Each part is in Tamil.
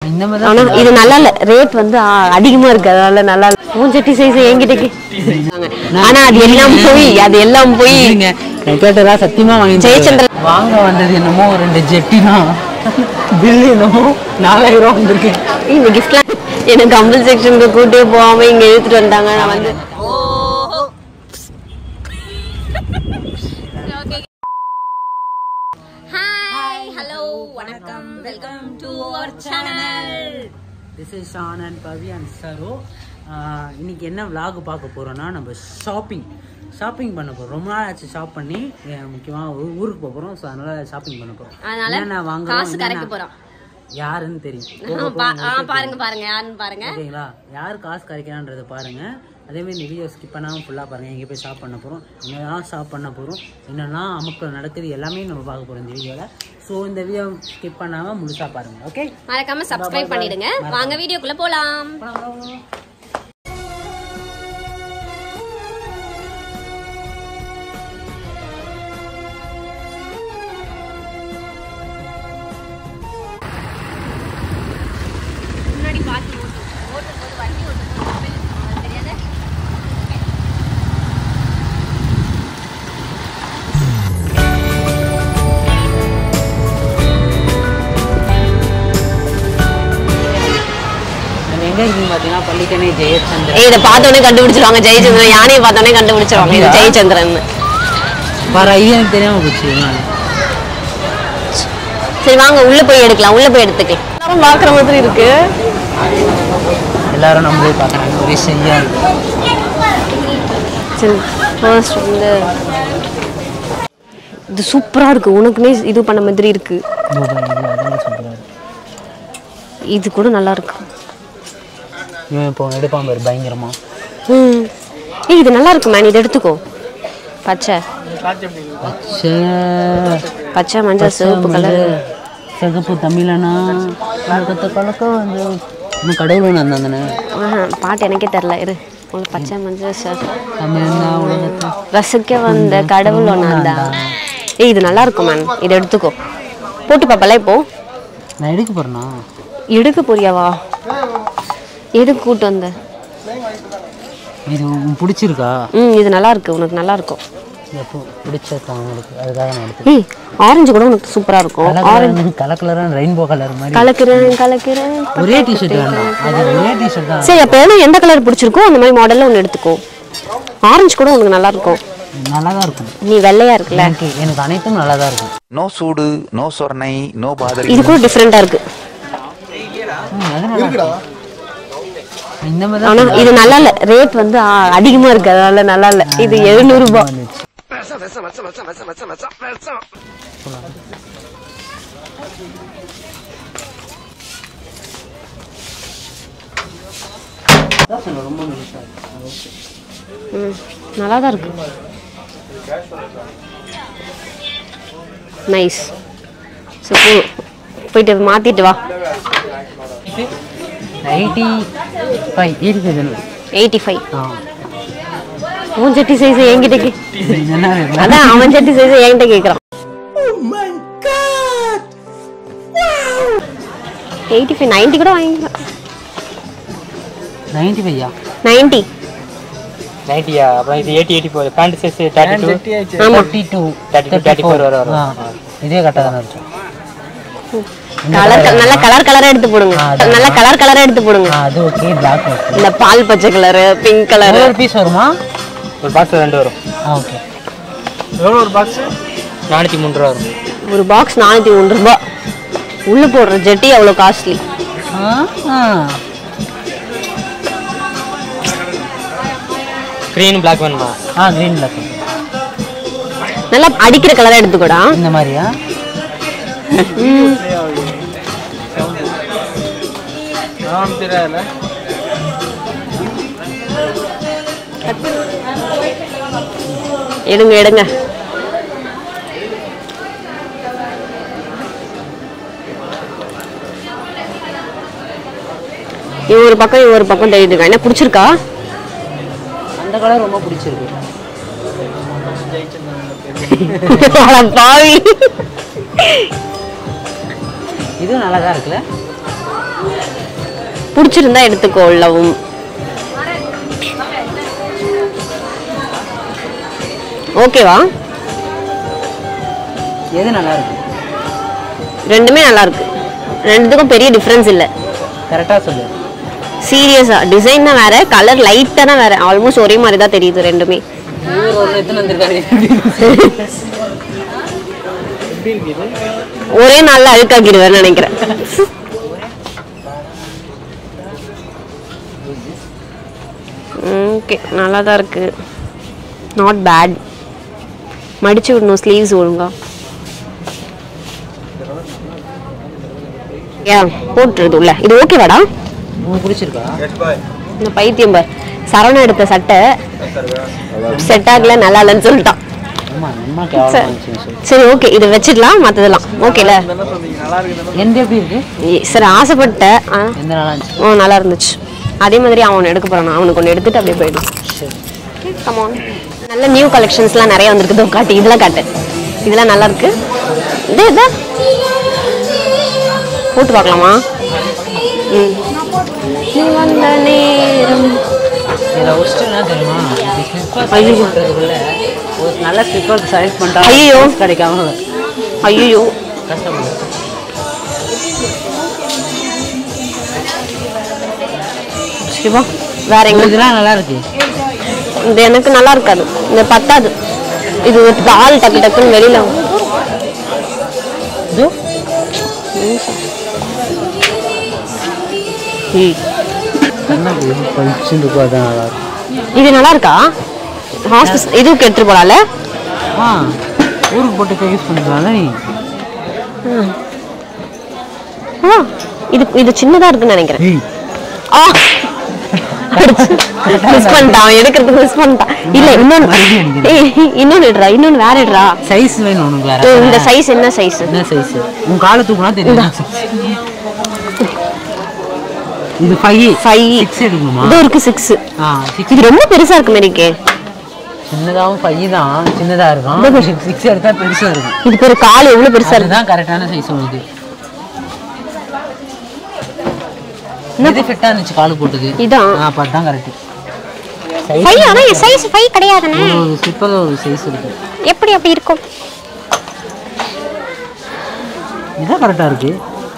இந்த மாதிரி ஆனா இது நல்லா இல்ல ரேட் வந்து ஆ, அதிகமா இருக்கு அதனால நல்லா இல்ல மூஞ்சட்டி சைஸ் என்கிட்ட கே- ஆனா அது எல்லாம் போய் அது எல்லாம் போய் இருங்க நான் கேட்டதா சத்தியமா வாங்கி ஜெயச்சந்திரன். தருவேன். வாங்க வந்தது என்னமோ ஒரு ரெண்டு ஜெட்டி தான் பில் என்னமோ நாலாயிரம் ரூபா வந்திருக்கு இந்த கிஃப்ட்லாம் எனக்கு கம்பல் செக்ஷனுக்கு கூட்டே போகாம இங்க எடுத்துட்டு வந்தாங்க நான் வந்து ஹாய் ஹலோ வணக்கம் welcome to our channel this is Shan and Pavi and Saro இன்னைக்கு என்ன vlog பார்க்க போறோம்னா நம்ம ஷாப்பிங் ஷாப்பிங் பண்ண போறோம் ரொம்ப நாள் ஆச்சு ஷாப் பண்ணி முக்கியமாக ஊருக்கு போக போறோம் ஸோ அதனால ஷாப்பிங் பண்ண போறோம் அதனால என்னென்ன வாங்குறோம் காசு கரைக்க என்னென்ன- போறோம் யாருன்னு தெரியும் போக ஆ, போக பா- ஆ, உங்களுக்கே பாருங்க பாருங்க யாருன்னு பாருங்க ஓகேங்களா யார் காசு கரைக்கிறான்றதை பாருங்க அதே மாதிரி இந்த வீடியோ ஸ்கிப் பண்ணாமல் ஃபுல்லாக பாருங்க எங்கே போய் ஷாப் பண்ண போகிறோம் என்னெல்லாம் ஷாப் பண்ண போகிறோம் என்னெல்லாம் அமுக்கில் நடக்குது எல்லாமே நம்ம பார்க்க போகிறோம் இந்த வீடியோவில் ஸோ இந்த வீடியோ ஸ்கிப் பண்ணாமல் முழுசாக பாருங்க ஓகே மறக்காம சப்ஸ்கிரைப் பண்ணிடுங்க வாங்க வீடியோக்குள்ள போலாம் முன்னாடி பார்த்து ஓட்டு ஓட்டும் போது வண்டி ஓட்டும் போது mobile உங்களுக்கு தெரியாது நம்ம எங்கே இருக்கீங்க பார்த்தீங்கன்னா பள்ளிக்கணை ஜெயச்சந்திரன் ஏய், இதை பார்த்தோன்னே கண்டுபிடிச்சிருவாங்க ஜெயச்சந்திரன் யானையை பார்த்தோன்னே கண்டுபிடிச்சிருவாங்க இது அப்படியா? ஜெயச்சந்திரன் வர இது எனக்கு தெரியாமல் போச்சு நான் சரி வாங்க உள்ள போய் எடுக்கலாம் உள்ள போய் எடுத்துக்கலாம் எல்லாரும் பாக்குற மாதிரி இருக்கு எல்லாரும் நம்மளே பார்க்குறாங்க ஒரே செய்யா இருக்கு சரி ஃபர்ஸ்ட் வந்து இது சூப்பரா இருக்கு உனக்குனே இது பண்ண மாதிரி இருக்கு துபாய் இது அதான் சொல்கிறாரு இது கூட நல்லா இருக்கு இவன் இப்போ எடுப்பான் பாரு பயங்கரமா ம் ஏய் இது நல்லா இருக்கு மேன் இதை எடுத்துக்கோ பச்சை பச்சை பச்சை மஞ்சள் சிவப்பு கலர் சிகப்பு தமிழனா கலக்கத்தை கலக்க வந்து இன்னும் கடவுள் ஒன்று இருந்தானே பாட்டு எனக்கே தெரில இரு ஒரு பச்சை மஞ்சள் சிவப்பு. தமிழ்னா உலகத்தை ரசிக்க வந்த கடவுள் ஒன்றா ஏய் இது நல்லா இருக்கும் மேன் இதை எடுத்துக்கோ போட்டு பாப்பல இப்போ நான் எடுக்க போறேனா எடுக்க போறியாவா எதுக்கு கூட்டு வந்த இது உனக்கு பிடிச்சிருக்கா ம் இது நல்லா இருக்கு உனக்கு நல்லா இருக்கும் எப்போ பிடிச்சிருக்கா உங்களுக்கு அதுக்காக நான் எடுத்து ஏய் ஆரஞ்சு கூட உனக்கு சூப்பரா இருக்கும் கலர் கலர் கலராக ரெயின்போ கலர் மாதிரி கலக்கிறேன் கலக்கிறேன் ஒரே டிஷர்ட் வேண்டாம் அது ஒரே டிஷர்ட் தான் சரி அப்போ எது எந்த கலர் பிடிச்சிருக்கோ அந்த மாதிரி மாடல்ல ஒன்று எடுத்துக்கோ ஆரஞ்சு கூட உனக்கு நல்லா இருக்கும் நல்லா தான் இருக்கும் நீ வெள்ளையா இருக்குல்ல எனக்கு எனக்கு அனைத்தும் நல்லா தான் இருக்கும் நோ சூடு நோ சொர்ணை நோ பாதரி இது கூட டிஃப்ரெண்டா இருக்கு ம், அது நல்லா இருக்கும். இந்த மாதிரி ஆனா தான் இது நல்லா இல்ல ரேட் வந்து ஆ, அதிகமா இருக்கு அதனால நல்லா இல்ல இது எழுநூறு ரூபாய் வந்துச்சு. அதான் சொன்னேன், ரொம்ப மெலிசா இருக்கு. அது okay. ம் நல்லா தான் இருக்கு நைஸ் ஸோ போ போயிட்டு மாத்திட்டு வா 85 இருக்கு இதுல. எயிட்டி ஃபைவ் ஆ. உன் சட்டி சைஸ் என்கிட்ட கே என்ன வேணும்? அதான் அவன் சட்டி சைஸ் என்கிட்ட கேட்குறான் எயிட்டி ஃபைவ் நைன்ட்டி கூட வாங்கிக்கலாம் 95 யா? நைன்ட்டி நைன்டியா அப்புறம் இது எயிட்டி எயிட்டி போகுது பேண்ட் சைஸ் தேர்ட்டி டூ ஆமா 32, 32, 34 வர வரும். ஆ. இதே கரெக்டாக தானே இருக்கும் கலர் நல்ல கலர் கலரா எடுத்து போடுங்க ஆ, அது- நல்ல கலர் கலரா எடுத்து போடுங்க ஆ, அது ஓகே பிளாக் ஓகே இந்த பால் பச்சை கலரு பிங்க் கலரு ஒரு பீஸ் வருமா ஒரு பாக்ஸ் ரெண்டு வரும் ஆ ஓகே எவ்வளோ ஒரு பாக்ஸ் நானூற்றி மூணு ரூபா வரும் ஒரு பாக்ஸ் நானூற்றி மூணு ரூபாய் உள்ள போடுற ஜெட்டி அவ்வளோ காஸ்ட்லி ஆ ஆ க்ரீன் பிளாக் வேணுமா ஆ க்ரீன் பிளாக் நல்லா அடிக்கிற கலரா எடுத்துக்கூடா இந்த மாதிரியா எடுங்க எடுங்க இவன் ஒரு பக்கம் இவன் ஒரு பக்கம் தெரியுது இருக்கான் என்ன பிடிச்சிருக்கா அந்த கலர் ரொம்ப பிடிச்சிருக்கு அட பாவி இதுவும் நல்லா தான் இருக்குல்ல பிடிச்சிருந்தா எடுத்துக்கொள்ளவும் ஓகேவா எது நல்லா இருக்கு ரெண்டுமே நல்லா இருக்கு ரெண்டுத்துக்கும் பெரிய டிஃப்ரென்ஸ் இல்லை கரெக்டாக சொல்லு சீரியஸா டிசைன் தான் வேற கலர் லைட்டா தான் வேற ஆல்மோஸ்ட் ஒரே மாதிரி தான் தெரியுது ரெண்டுமே இவர் ஒரு எத்தனை வந்திருக்காரு ஒரே நாள்ல அழுக்காக்கிடுவேன்னு நினைக்கிறேன் ஓகே நல்லா தான் இருக்கு நாட் பேட் மடிச்சு விடணும் ஸ்லீவ்ஸ் ஒழுங்கா ஏன் போட்டுருது உள்ள இது ஓகேவாடா உங்களுக்கு பிடிச்சிருக்கா இந்த பைத்தியம் பார் சரவணா எடுத்த சட்டை செட் ஆகல நல்லா இல்லைன்னு சொல்லிட்டான் ஆமா நம்ம கேவலமா இருந்துச்சுன்னு சொல்லு சரி ஓகே இது வச்சிடலாம் மற்றதெல்லாம் ஓகேல எந்த எப்படி இருக்கு சரி ஆசைப்பட்டேன் ஆ எந்த நல்லா இருந்துச்சு ஓ நல்லா இருந்துச்சு அதே மாதிரி அவன் ஒன்று எடுக்க போறான் அவனுக்கு ஒன்று எடுத்துட்டு அப்படியே போயிடும் Come on. நல்ல நியூ கலெக்ஷன்ஸ்லாம் நிறைய வந்திருக்கு இதோ காட்டு இதெல்லாம் காட்டு இதெல்லாம் நல்லா இருக்கு இது இதா போட்டு பார்க்கலாமா ம் நீ வந்த நேரம் இதில் ஒஸ்ட்டு என்ன தெரியுமா ஸ்லிப்பர் ஐயோ. பண்ணுறதுக்குள்ள ஒரு நல்ல ஸ்லிப்பர் செலக்ட் பண்ணிட்டா ஐயையோ. size கிடைக்காம ஐயோ கஷ்டப்படுது சிவா வேற எங்க இதெல்லாம் நல்லா இருக்கு இது எனக்கு நல்லா இருக்காது இந்த பத்தாது இது ஒரு ஆள் டக்கு டக்குன்னு வெளியில வரும். இதோ ம். கண்ணாடி பளிச்சுன்னு இருக்கும் அதான் நல்லா இருக்கும் இது நல்லா இருக்கா ஹாஸ்பிஸ் இதுக்கு எடுத்துட்டு போலாம்ல ஆ ஊருக்கு போட்டு யூஸ் பண்ணிக்கலாம்ல நீ ஆ, இது இது சின்னதா இருக்குன்னு நினைக்கிறேன் ஏய் ஆ மிஸ் பண்ணிட்டான் எடுக்கிறதுக்கு மிஸ் பண்ணிட்டான் இல்ல இன்னொன்னு மறுபடியும் அடிக்கிறேன். ஏய் இன்னொன்னு எடுறா இன்னொன்னு வேற எடுறா சைஸ் வேணும் உனக்கு வேற ஏய், இந்த சைஸ் என்ன சைஸ் என்ன சைஸ் உன் காலை தூக்குனா தெரியும் இது ஃபைவ் ஃபைவ் சிக்ஸ் எடுக்கணுமா இது இருக்கு சிக்ஸ் ஆ சிக்ஸ் இது ரொம்ப பெருசா இருக்கு மேரிக்கே சின்னதாகவும் ஃபைவ் தான் சின்னதா இருக்கும் சிக்ஸ் எடுத்தா பெருசா இருக்கும் இது பேரு கால் எவ்வளவு பெருசா இருக்கு அதுதான் கரெக்டான சைஸ் உனக்கு இது ஃபிட்டா இருந்துச்சு காலு போட்டது இதான் ஆ அப்ப அதான் கரெக்ட் ஃபைவ் ஆனா சைஸ் ஃபைவ் கிடையாதுண்ணே ஒரு ஸ்லிப்பர் ஒரு சைஸ் இருக்கு எப்படி அப்படி இருக்கும் இதான் கரெக்டா இருக்கு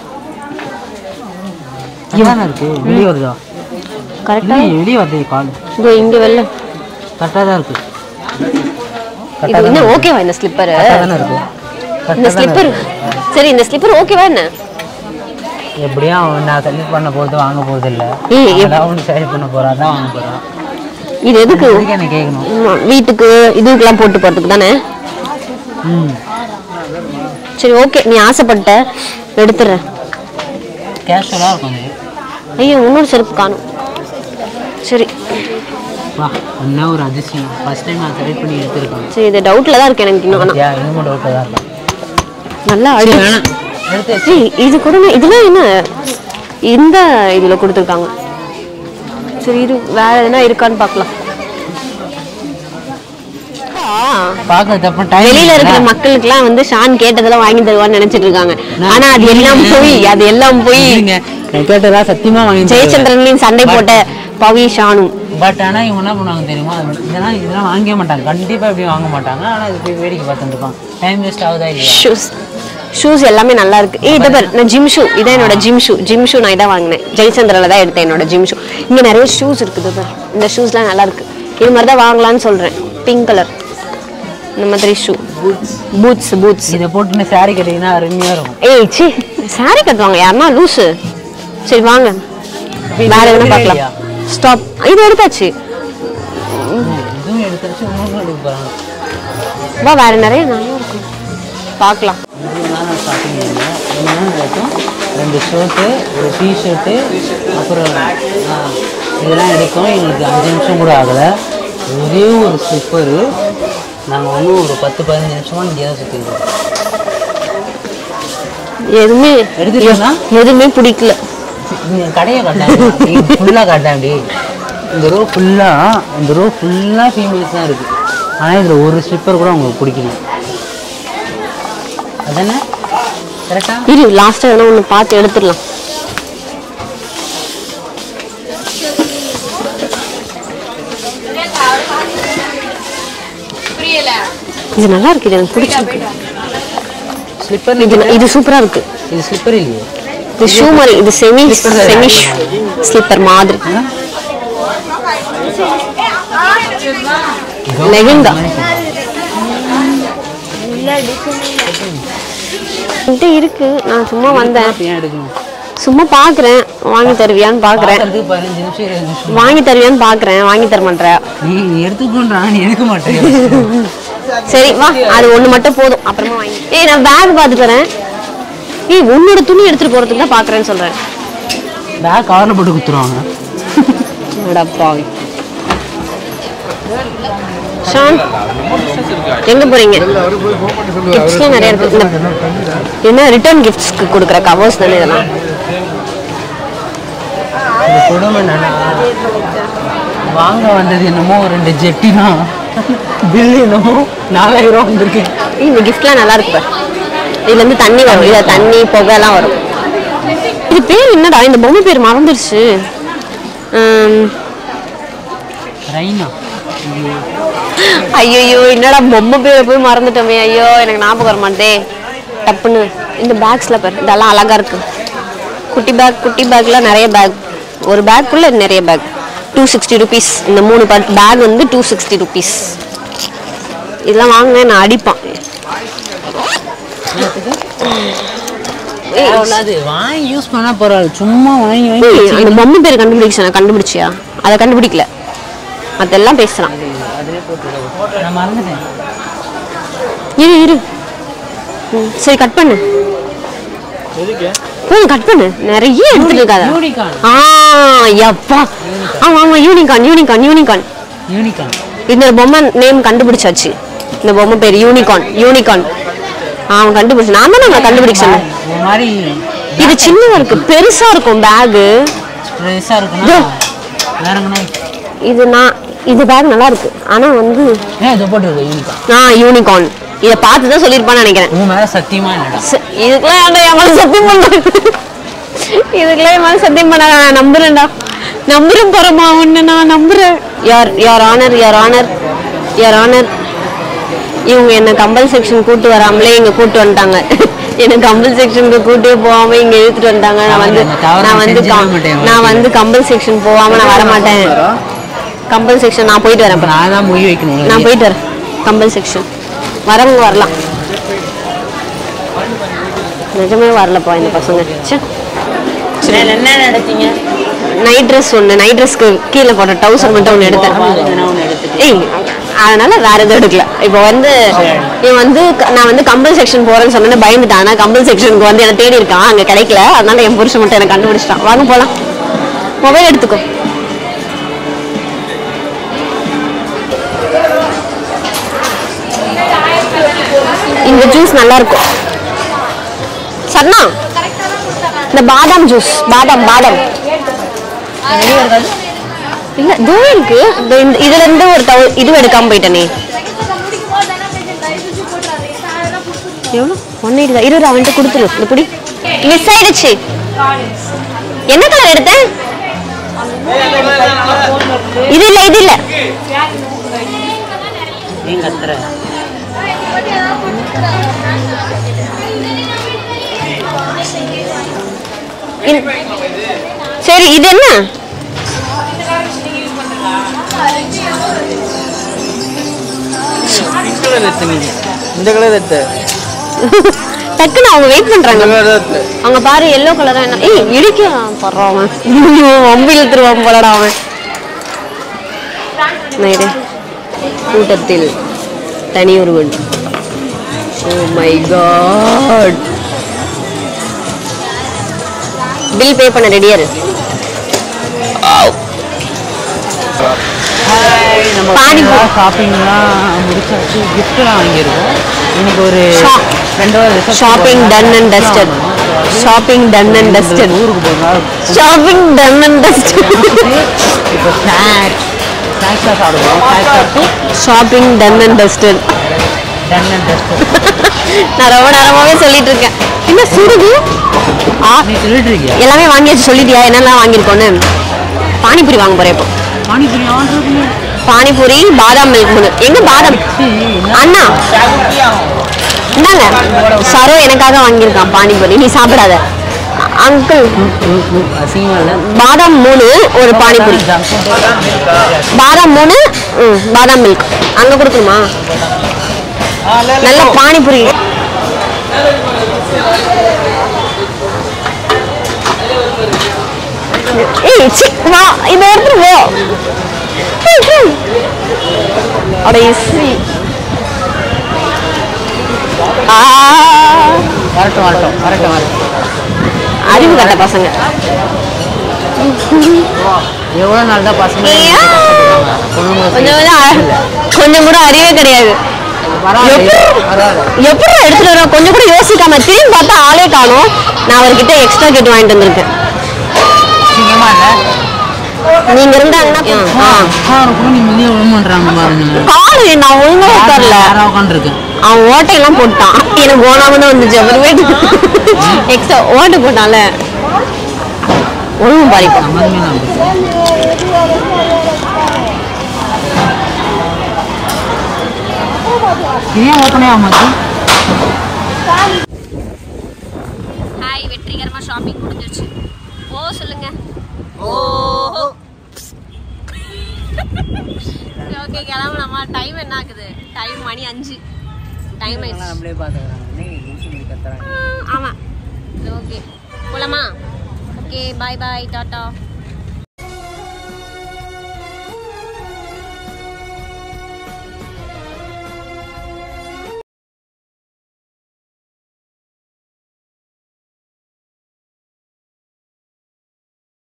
இதானே இருக்கு வெளியே வருதா கரெக்டா இல்லையே, வெளியே வருது காலு இதோ இங்க வெளில கரெக்டாக தான் இருக்கு இது என்ன ஓகேவா இந்த ஸ்லிப்பர் கரெக்டாக தானே இருக்கு இந்த கரெக்டாக ஸ்லிப்பர் சரி இந்த ஸ்லிப்பர் ஓகேவா என்ன எப்படியும் அவன் நான் செலக்ட் பண்ண போகிறது வாங்க போகிறது இல்லை ஏய், எப்- ஏதாவது ஒன்று செலக்ட் பண்ண போகிறா தான் வாங்க போகிறான் இது எதுக்கு இதுக்கு என்ன கேட்கணும் ஆமா, வீட்டுக்கு இதுக்கெல்லாம் போட்டு போறதுக்கு தானே ம் சரி ஓகே நீ ஆசைப்பட்ட எடுத்துடுறேன் கேஷுவலாக இருக்கும் இது ஐயோ இன்னொரு செருப்பு காணும் சரி வா என்ன ஒரு அதிசயம் ஃபர்ஸ்ட் டைம் நான் செலக்ட் பண்ணி எடுத்திருக்கேன் சரி இது டவுட்ல தான் இருக்கு எனக்கு இன்னும் ஆனா யா இன்னும் டவுட்டாக தான் இருக்கும் நல்லா சரி அடி வேணாம் எடுத்து ஏய், இது கூட நான்- இதெல்லாம் என்ன இந்த இதுல கொடுத்துருக்காங்க சரி இது வேற எதுனா இருக்கான்னு பார்க்கலாம் ஆ, பார்க்க தப்பு டைம் வெளியில இருக்கிற மக்களுக்குலாம் வந்து ஷான் கேட்டதெல்லாம் வாங்கி தருவான்னு நினைச்சிட்டு இருக்காங்க ஆனா அது எல்லாம் போய் அது எல்லாம் போய் நான் கேட்டதா சத்தியமாக வாங்கி ஜெயச்சந்திரன்லையும் சண்டை போட்ட பவி ஷானும் பட் ஆனால் இவங்க என்ன பண்ணுவாங்க தெரியுமா இதெல்லாம் இதெல்லாம் வாங்கவே மாட்டாங்க கண்டிப்பாக இப்படி வாங்க மாட்டாங்க ஆனால் இது போய் வேடிக்கை பார்த்துட்டு இருப்பாங்க டைம் வேஸ்ட் ஆகுதா இல்லையா ஷூஸ் ஷூஸ் எல்லாமே நல்லா இருக்கு ஏய் இதை பாரு நான் ஜிம் ஷூ இதான் என்னோட ஜிம் ஷூ ஜிம் ஷூ நான் இதான் வாங்கினேன் ஜெயச்சந்திரில் தான் எடுத்தேன் என்னோட ஜிம் ஷூ இங்க நிறைய ஷூஸ் இருக்குது பாரு இந்த ஷூஸ்லாம் நல்லா இருக்கு இது மாதிரி தான் வாங்கலாம்னு சொல்றேன் பிங்க் கலர் இந்த மாதிரி ஷூ பூட்ஸ் பூட்ஸ் இதை போட்டுன்னு சாரி கட்டிங்கன்னா அருமையாக இருக்கும் ஏய் சி சாரி கட்டுவாங்க யாருன்னா லூசு சரி வாங்க வேற எதுனா பார்க்கலாம் ஸ்டாப் இது எடுத்தாச்சு இதுவும் எடுத்துருச்சு இன்னொன்று எடுக்க போகிறாங்க வா வேற நிறைய நல்லா இருக்கு பார்க்கலாம் நான் ஷாப்பிங் பண்ணேன் என்னென்ன எடுத்தோம் ரெண்டு ஷர்ட்டு ஒரு டிஷர்ட்டு அப்புறம் ஆ, இதெல்லாம் எடுத்தோம் எங்களுக்கு அஞ்சு நிமிஷம் கூட ஆகலை ஒரே ஒரு ஸ்லிப்பரு நாங்கள் இன்னும் ஒரு பத்து பதினஞ்சு நிமிஷமாக இங்கே தான் சுற்றிருக்கோம் எதுவுமே எடுத்துட்டீங்களா எதுவுமே பிடிக்கல இந்த கடையை காட்டாங்க ஃபுல்லாக காட்டாண்டி இந்த ரோ ஃபுல்லாக இந்த ரோ ஃபுல்லாக ஃபீமேல்ஸ் தான் இருக்குது ஆனால் இதில் ஒரு ஸ்லிப்பர் கூட உங்களுக்கு பிடிக்கல அதானே கரெக்டா இரு லாஸ்ட்டாக வேணா ஒன்று பார்த்து எடுத்துடலாம் இது நல்லா இருக்கு இது எனக்கு பிடிச்சிருக்கு ஸ்லிப்பர் இது இது சூப்பரா இருக்கு இது ஸ்லிப்பர் இல்லையே இது ஷூ மாதிரி இது செமி செமி ஸ்லிப்பர் மாதிரி லெஹெங்கா என்கிட்ட இருக்கு நான் சும்மா வந்தேன் ஏன் எடுக்கணும் சும்மா பாக்குறேன் வாங்கி தருவியான்னு பாக்குறேன் பார்க்கறதுக்கு பதினஞ்சு நிமிஷம் இருபது நிமிஷம் வாங்கி தருவியான்னு பாக்குறேன் வாங்கி தர மாட்டேற நீ எடுத்துக்கொண்டா நீ எடுக்க மாட்டேன் சரி வா அது ஒண்ணு மட்டும் போதும் அப்புறமா வாங்கி ஏய் நான் பேக் பார்த்துட்டு வரேன் ஏய் உன்னோட துணி எடுத்துட்டு போறதுக்கு தான் பாக்குறேன்னு சொல்றேன் பேக் கவரில் போட்டு குத்துருவாங்க என்னடா பாவி ஷான் எங்க போறீங்க கிஃப்ட்ஸ்லாம் நிறைய இருக்கு இந்த என்ன ரிட்டர்ன் கிஃப்ட்ஸ்க்கு கொடுக்குற கவர்ஸ் தானே இதெல்லாம் இந்த கொடுமை என்னன்னா, வாங்க வந்தது என்னமோ ரெண்டு ஜெட்டி தான் பில் என்னமோ நாலாயிரம் ரூபா வந்திருக்கு ஏய், இந்த கிஃப்ட்லாம் நல்லா இருக்கு பாரு. இதுல இருந்து தண்ணி வரும் இதுல தண்ணி புகை எல்லாம் வரும் இது பேர் என்னடா இந்த பொம்மை பேர் மறந்துருச்சு உம், ரைனா ஐயையோ என்னடா பொம்மை பேரை போய் மறந்துட்டோமே ஐயோ எனக்கு ஞாபகம் வர மாட்டே டப்புன்னு இந்த பேக்ஸ்ல பாரு இதெல்லாம் அழகா இருக்கு குட்டி பேக் குட்டி பேக்ல நிறைய பேக் ஒரு பேக்குள்ள நிறைய பேக் டூ சிக்ஸ்டி ருபீஸ் இந்த மூணு பேக் வந்து டூ சிக்ஸ்டி ருபீஸ் இதெல்லாம் வாங்கினேன் நான் அடிப்பான் ஏய், அவ்வளவு வாங்கி யூஸ் பண்ணா பரவாயில்ல சும்மா வாங்கி வாங்கி ஏய், வச்சு- அந்த பொம்மை பேர் கண்டுபிடிச்சா கண்டுபிடிச்சியா அதை கண்டுபிடிக்கல அதெல்லாம் பேசுறான் அதுலயே போட்டு நான் மறந்துட்டேன் இரு இரு ம், சரி கட் பண்ணு போதும் கட் பண்ணு நிறைய எடுத்துட்டு இருக்காத யூனிகான் ஆ யப்பா ஆமா ஆமா யூனிகான் யூனிகான் யூனிகான் யூனிகான் இந்த பொம்மை நேம் கண்டுபிடிச்சாச்சு இந்த பொம்மை பேர் யூனிகான் யூனிகான் ஆ, அவன் கண்டுபிடிச்சு நான் தான் நான் கண்டுபிடிக்க சொன்னேன் ஒரு மாதிரி இது சின்னதா இருக்கு பெருசா இருக்கும் பேகு பெருசா இருக்குன்னா இதோ. வேற எங்கனா இது நான் இது பேக் நல்லா இருக்கு ஆனா வந்து ஏன் இதை போட்டுருக்கு யூனிகான் ஆ யூனிகான் இதை பார்த்து தான் சொல்லியிருப்பான்னு நினைக்கிறேன் உன் மேல சத்தியமா இல்லடா ச- இதுக்கெல்லாம் ஏன்டா என் மேல சத்தியம் பண்ற இதுக்கெல்லாம் என் மேல சத்தியம் பண்ண நான் நம்புறேன்டா நம்புறேன் பரமா உன்னை நான் நம்புறேன் யார் யார் ஆனர் யார் ஆனர் யார் ஆனர் இவங்க என்ன கம்பல் செக்ஷன் கூட்டு வராமலே இங்க கூட்டு வந்துட்டாங்க என்ன கம்பல் செக்ஷனுக்கு கூட்டே போகாம இங்க இழுத்துட்டு வந்துட்டாங்க நான் வந்து அந்த தவறு நான் வந்து செஞ்சிருக்க கம்- மாட்டேன் நான் வந்து கம்பல் செக்ஷன் போகாம நான் வர மாட்டேன் கம்பல் செக்ஷன் நான் போயிட்டு வரேன் அப்ப நான் தான் மொய் வைக்கணும் நான் போயிட்டு வரேன் கம்பல் செக்ஷன் வரவங்க வரலாம் நிஜமே வரலப்பா இந்த பசங்க ச்சே என்ன நடத்தீங்க நைட் ட்ரெஸ் ஒன்று நைட் ட்ரெஸ்க்கு கீழே போட்ட டவுசர் மட்டும் ஒன்று எடுத்தேன் ஒன்று எடுத்துட்டு ஏய் அதனால வேற எதுவும் எடுக்கல இப்போ வந்து இவன் வந்து க- நான் வந்து கம்பல் செக்ஷன் போறேன்னு சொன்னேன்னு பயந்துட்டான் ஆனா கம்பல் செக்ஷனுக்கு வந்து என்ன தேடி இருக்கான் அங்க கிடைக்கல அதனால என் புருஷன் மட்டும் எனக்கு கண்டுபிடிச்சிட்டான் வாங்க போலாம் மொபைல் எடுத்துக்கோ இந்த ஜூஸ் நல்லா இருக்கும் சன்னா இந்த பாதாம் ஜூஸ் பாதாம் பாதாம் இல்ல இதோ இருக்கு இதோ இந்த- இதுல இருந்து ஒரு தவ இது எடுக்காம போயிட்டனே எவ்வளோ ஒன் எயிட்டி தான் இருபது அவன்கிட்ட கொடுத்துரு இந்த புடி மிஸ் ஆயிடுச்சு என்ன கலர் எடுத்தேன் இது இல்ல இது இல்ல நீ கத்துற இந்- சரி இது என்ன இந்த கலர் எடுத்து டக்குன்னு அவங்க வெயிட் பண்றாங்க எடுத்து அங்க பாரு எல்லோ கலரா என்ன ஏய் இடிக்க படுறான் அவன் ஐயோ வம்பு இழுத்துருவான் போலடா அவன் நேரே கூட்டத்தில் தனி ஒருவன் oh my god bill pay பண்ண ரெடியா இரு நம்ம பானிபூரி. ஷாப்பிங்லாம் முடிச்சாச்சு கிஃப்ட்லாம் வாங்கியிருக்கோம் இன்னைக்கு ஒரு Shop- ரெண்டு வாரம் reception shopping done and dusted shopping done and dusted ஊருக்கு போகிறோம் ஷாப்பிங் டன் அண்ட் டஸ்டட் இப்போ ஸ்நாக்ஸ் ஸ்நாக்ஸாக சாப்பிடுவோம் ஸ்நாக்ஸ் சாப்பிட்டு shopping done and dusted done and dust நான் ரொம்ப நேரமாவே சொல்லிட்டு இருக்கேன் என்ன சுடுது ஆ நீ சொல்லிட்டு இருக்கியா எல்லாமே வாங்கியாச்சு சொல்லிட்டியா என்னெல்லாம் வாங்கியிருக்கோன்னு பானிபூரி வாங்க போறேன் இப்போ பானிபூரி ஆர்டர் பானிபூரி பாதாம் மில்க் மூணு எங்க பாதாம் அண்ணா இந்தாங்க சரோ எனக்காக வாங்கியிருக்கான் பானிபூரி நீ சாப்பிடாத அங்கிள் அசிங்கமா இல்லை பாதாம் மூணு ஒரு பானிபூரி பாதாம் மூணு ம் பாதாம் மில்க் அங்க கொடுக்கணுமா நல்ல பானிபூரி ஏய் சி வா இதை எடுத்துட்டு போ ஏய், ஏய். அட இஸ்ரி ஆ வரட்டும் வரட்டும் வரட்டும் வரட்டும் அறிவு கட்ட பசங்க எவ்வளோ நாள் தான் பசங்க ஏன்? பொண்ணுங்க கொஞ்சம் கொஞ்சம் அ- கொஞ்சம் கூட அறிவே கிடையாது பரவாயில்ல பரவாயில்ல எப்படி எடுத்துட்டு வரோம் கொஞ்சம் கூட யோசிக்காம திரும்பி பார்த்தா ஆளே காணோம் நான் அவர்கிட்ட எக்ஸ்ட்ரா கேட்டு வாங்கிட்டு வந்திருக்கேன் அசிங்கமா இல்லை நீங்க இருந்தாங்கன்னா ஆ. உட்காருக்குள்ள நீ வெளியே விழுமான்றாங்க பாருங்க காரு நான் ஒழுங்கா உட்காரல யாரா உட்காந்துருக்கேன் அவன் ஓட்டையெல்லாம் போட்டான் எனக்கு ஓனாம தான் வந்துச்சு அப்புறமேட்டு எக்ஸ்ட்ரா ஓட்டு போட்டான்ல ஒழுங்கு பாதிப்பான் சம்மந்தமே நான் இது ஏன் ஓப்பனே ஆமாச்சு ஹாய் வெற்றிகரமா ஷாப்பிங் முடிஞ்சிருச்சு ஓ சொல்லுங்க ஓஹோ ஓகே கிளம்பலாமா டைம் என்ன ஆகுது டைம் மணி அஞ்சு டைம் ஆயிடுச்சு நம்மளே பார்த்துக்கிறாங்க லூசு கத்துறாங்க ஆமா ஓகே போலாமா ஓகே பாய் பாய் டாட்டா